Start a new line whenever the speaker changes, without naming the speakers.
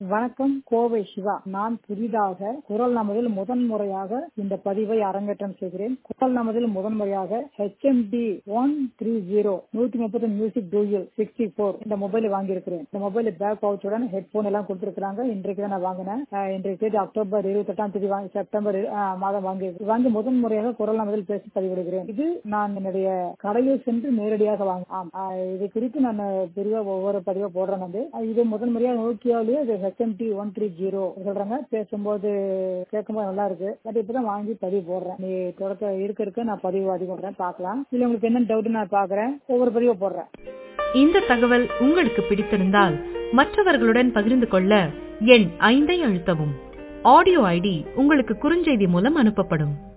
வணக்கம் கோவை சிவா நான் புதிதாக குரல் நமதில் முதன் முறையாக இந்த பதிவை அரங்கேற்றம் செய்கிறேன் குரல் நமதில் முதன் முறையாக ஹெச்எம்டி ஒன் த்ரீ ஜீரோ நூத்தி முப்பது மியூசிக் டூயல் சிக்ஸ்டி போர் இந்த மொபைல் வாங்கியிருக்கிறேன் இந்த மொபைல் பேக் பவுச்சுடன் ஹெட்போன் எல்லாம் கொடுத்துருக்காங்க இன்றைக்கு தான் நான் வாங்கினேன் அஹ் இன்றைக்கு தேதி அக்டோபர் இருபத்தி எட்டாம் தேதி வாங்கி செப்டம்பர் அஹ், மாதம் வாங்கி வாங்கி முதன் முறையாக குரல் நமதில் பேசி பதிவிடுகிறேன் இது நான் என்னுடைய கடையில் சென்று நேரடியாக வாங்க ஆம் அஹ், இது குறித்து நான் பெரிய ஒவ்வொரு பதிவா போடுறேன் வந்து அஹ், இது முதன் முறையாக நோக்கியாலேயே இது ஹெச்எம்டி ஒன் த்ரீ ஜீரோ சொல்றாங்க பேசும்போது கேட்கும்போது நல்லா இருக்கு பட் இப்பதான் வாங்கி பதிவு போடுறேன் நீ தொடக்க இருக்க இருக்க நான் பதிவு அதிகம் போடுறேன் பார்க்கலாம் இல்ல உங்களுக்கு என்ன டவுட் நான் பாக்குறேன் ஒவ்வொரு பதிவை போடுறேன்
இந்த தகவல் உங்களுக்கு பிடித்திருந்தால் மற்றவர்களுடன் பகிர்ந்து கொள்ள எண் ஐந்தை அழுத்தவும் ஆடியோ ஐடி உங்களுக்கு குறுஞ்செய்தி மூலம் அனுப்பப்படும்